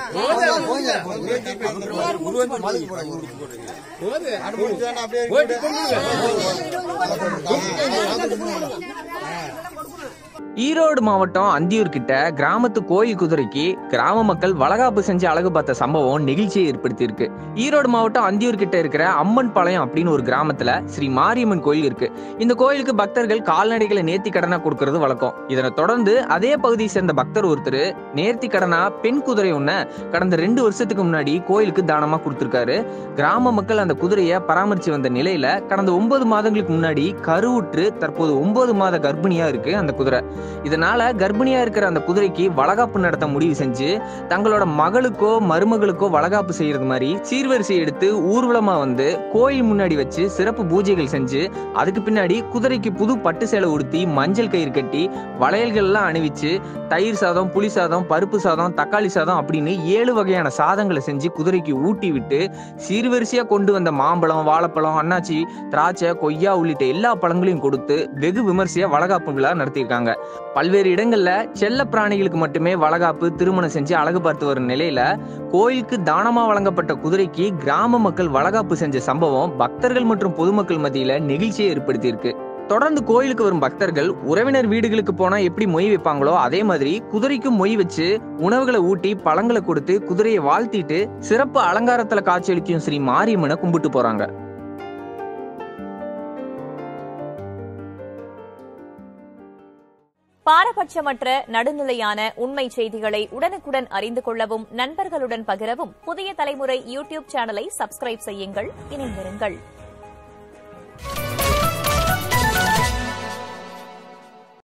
ஈரோடு மாவட்டம் அந்தியூர் கிட்ட கிராமத்து கோயில் குதிரைக்கு கிராம மக்கள் வளகாப்பு செஞ்சு அழகு பார்த்த சம்பவம் நெகிழ்ச்சியை ஏற்படுத்தியிருக்கு ஈரோடு மாவட்டம் அந்தியூர் கிட்ட இருக்கிற அம்மன் பாளையம் அப்படின்னு ஒரு கிராமத்துல ஸ்ரீ மாரியம்மன் கோயில் இருக்கு இந்த கோயிலுக்கு பக்தர்கள் கால்நடைகளை நேர்த்தி கடனா கொடுக்கறது வழக்கம் இதனை தொடர்ந்து அதே பகுதியை சேர்ந்த பக்தர் ஒருத்தர் நேர்த்தி கடனா பெண் குதிரை ஒன்ன கடந்த ரெண்டு வருஷத்துக்கு முன்னாடி கோயிலுக்கு தானமா கொடுத்திருக்காரு கிராம மக்கள் அந்த குதிரையை பராமரிச்சு வந்த நிலையில கடந்த ஒன்பது மாதங்களுக்கு முன்னாடி கருவுற்று தற்போது ஒன்பது மாத கர்ப்பிணியா இருக்கு அந்த குதிரை இதனால கர்ப்பிணியா இருக்கிற அந்த குதிரைக்கு வளகாப்பு நடத்த முடிவு செஞ்சு தங்களோட மகளுக்கோ மருமகளுக்கோ வளகாப்பு செய்யறது மாதிரி சீர்வரிசை எடுத்து ஊர்வலமா வந்து கோயில் முன்னாடி வச்சு சிறப்பு பூஜைகள் செஞ்சு அதுக்கு பின்னாடி குதிரைக்கு புது பட்டு சேலை உடுத்தி மஞ்சள் கயிறு கட்டி வளையல்கள் எல்லாம் அணிவிச்சு தயிர் சாதம் புளி சாதம் பருப்பு சாதம் தக்காளி சாதம் அப்படின்னு ஏழு வகையான சாதங்களை செஞ்சு குதிரைக்கு ஊட்டி விட்டு சீர்வரிசையா கொண்டு வந்த மாம்பழம் வாழைப்பழம் அன்னாச்சி திராட்சை கொய்யா உள்ளிட்ட எல்லா பழங்களையும் கொடுத்து வெகு விமர்சையா வளகாப்பு விழா நடத்தியிருக்காங்க பல்வேறு இடங்கள்ல செல்ல பிராணிகளுக்கு மட்டுமே வளகாப்பு திருமணம் செஞ்சு அழகு பார்த்து வரும் நிலையில கோயிலுக்கு தானமா வழங்கப்பட்ட குதிரைக்கு கிராம மக்கள் வளகாப்பு செஞ்ச சம்பவம் பக்தர்கள் மற்றும் பொதுமக்கள் மத்தியில நெகிழ்ச்சியை ஏற்படுத்தியிருக்கு தொடர்ந்து கோயிலுக்கு வரும் பக்தர்கள் உறவினர் வீடுகளுக்கு போனா எப்படி மொய் வைப்பாங்களோ அதே மாதிரி குதிரைக்கும் மொய் வச்சு உணவுகளை ஊட்டி பழங்களை கொடுத்து குதிரையை வாழ்த்திட்டு சிறப்பு அலங்காரத்துல காட்சியளிக்கும் ஸ்ரீ மாரியம்மனை கும்பிட்டு போறாங்க பாரபட்சமற்ற நடுநிலையான உண்மை செய்திகளை உடனுக்குடன் அறிந்து கொள்ளவும் நண்பர்களுடன் பகிரவும் புதிய தலைமுறை யூடியூப் சேனலை சப்ஸ்கிரைப் செய்யுங்கள் இணைந்திருங்கள்